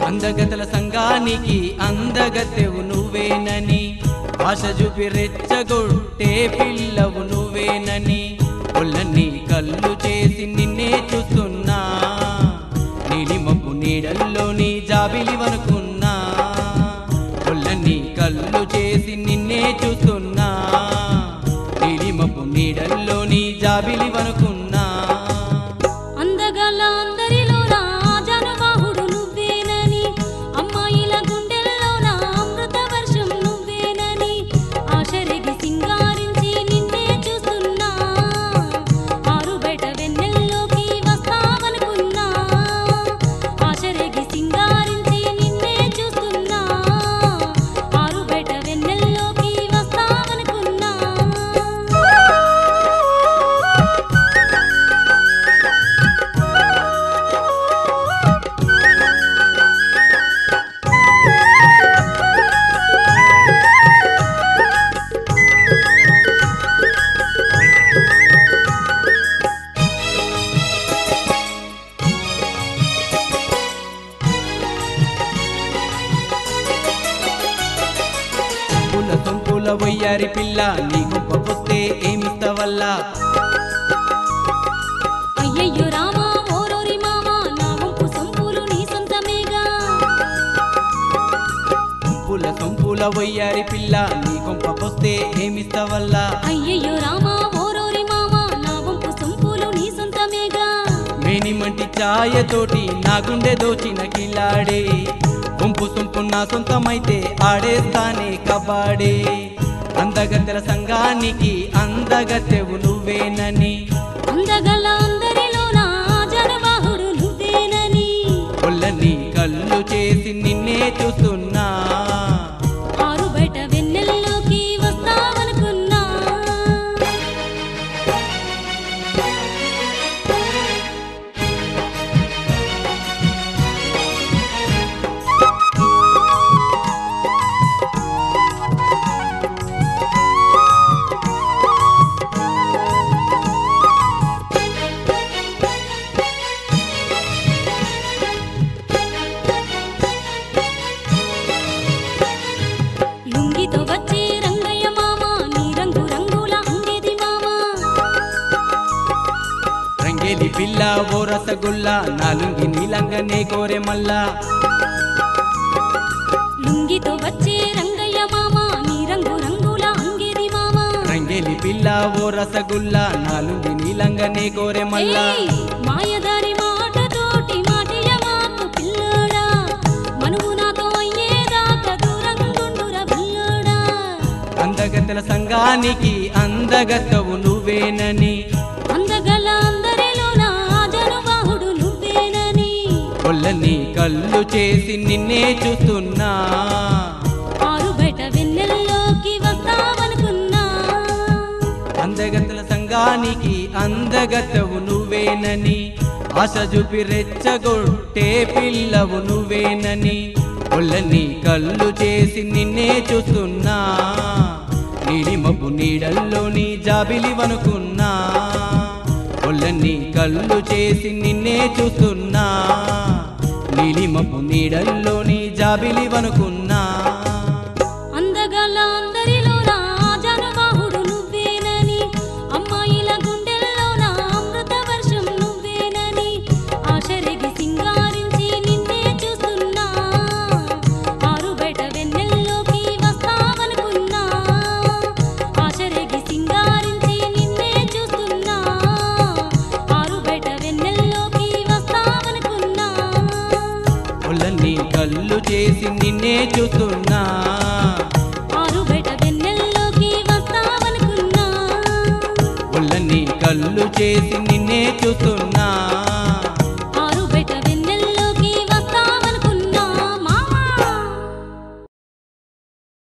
అందగతల సంఘానికి అందగతెవు నువ్వేనని ఆశ చూపి రెచ్చగొట్టే పిల్లవు నువ్వేనని ఒళ్ళని కళ్ళు చేసి నిన్నే చూస్తున్నా నీలిమప్పు నీడల్లోని జాబిలివనుకున్నా ఒళ్ళని కళ్ళు చేసి నిన్నే చూస్తున్నా నీలిమప్పు నీడల్లోని జాబిలివనుకున్నా అందగల అందరిలో రాజనవాహుడు నువ్వేనని అమ్మాయిల గుండెల్లో నా అమృత వర్షం నువ్వేనని ఆశరెగి సింగారించి నిన్నే చూస్తున్నా ఆరు బయట వెన్నెల్లోకి వస్తావనుకున్నా ఆశరెగి సింగారించి నిన్నే చూస్తున్నా ఆరు బయట వెన్నెల్లోకి వస్తావనుకున్నా పుల సొంపుల వయ్యారి పిల్ల నీ గొప్ప పొస్తే ఏమిస్తవల్లా అయ్యయ్యో రామా ఓరోరి మామా నా వంపు సొంపులు నీ సొంతమేగా పుల సొంపుల వయ్యారి పిల్ల నీ గొప్ప పొస్తే ఏమిస్తవల్లా అయ్యయ్యో రామా ఓరోరి మామా నా వంపు సొంపులు నీ సొంతమేగా మేనిమంటి ఛాయతోటి నా గుండె దోచిన కిలాడే గుంపు సొంపు నా సొంతమైతే ఆడేస్తానే కబాడే అందగత్తెల సంఘానికి అందగత్తెవు నువ్వేనని అందగల అందరిలో నా జనవాహుడు నువ్వేనని ఒళ్ళని కళ్ళు చేసి నిన్నే చూస్తున్నా ఆరు బయట వెన్నెల్లోకి వస్తావనుకున్నా లుంగితో వచ్చే రంగయ్య మామ నీ రంగు రంగుల అంగేది మామ రంగేలి పిల్ల ఓ రసగుల్ల నాలుంగి నీలంగనే కోరె మల్లా లుంగితో వచ్చే రంగయ్య మామ నీ రంగు రంగుల అంగేది మామ రంగేలి పిల్ల ఓ రసగుల్ల నాలుంగి నీలంగనే కోరె మల్లా ఏయ్, మాయదారి మాటతోటి మాటియ మాకు పిల్లోడా మనువు నాతో అయ్యేదాకా దూరంగుండురా పిల్లోడా అందగత్తెల సంఘానికి అందగత్తవు నువ్వేనని అందగల అందరిలో నా జనవాహుడు నువ్వేనని ఒళ్ళని కళ్ళు చేసి నిన్నే చూస్తున్నా ఆరు బయట వెన్నెల్లోకి వస్తావనుకున్నా అందగత్తెల సంఘానికి అందగత్తవు నువ్వేనని ఆశ చూపి రెచ్చగొట్టే పిల్లవు నువ్వేనని ఒళ్ళని కళ్ళు చేసి నిన్నే చూస్తున్నా నీలిమబ్బు నీడల్లోని జాబిలివనుకున్నా ఒళ్ళని కళ్ళు చేసి నిన్నే చూస్తున్నా నీలిమబ్బు నీడల్లోని జాబిలివనుకున్నా అందగల అందరిలో నా జనవాహుడు నువ్వేనని అమ్మాయిల గుండెల్లో నా అమృత వర్షం నువ్వేనని ఆశరెగి సింగారించి నిన్నే చూస్తున్నా ఆరు బయట వెన్నెల్లోకి వస్తావనుకున్నా ఆశరెగి సింగారించి నిన్నే చూస్తున్నా ఆరు బయట వెన్నెల్లోకి వస్తావనుకున్నా ఒళ్ళని కళ్ళు చేసి నిన్నే చూస్తున్నా ఆరు బయట వెన్నెల్లోకి వస్తావనుకున్నా ఒళ్ళని కళ్ళు చేసి నిన్నే చూస్తున్నా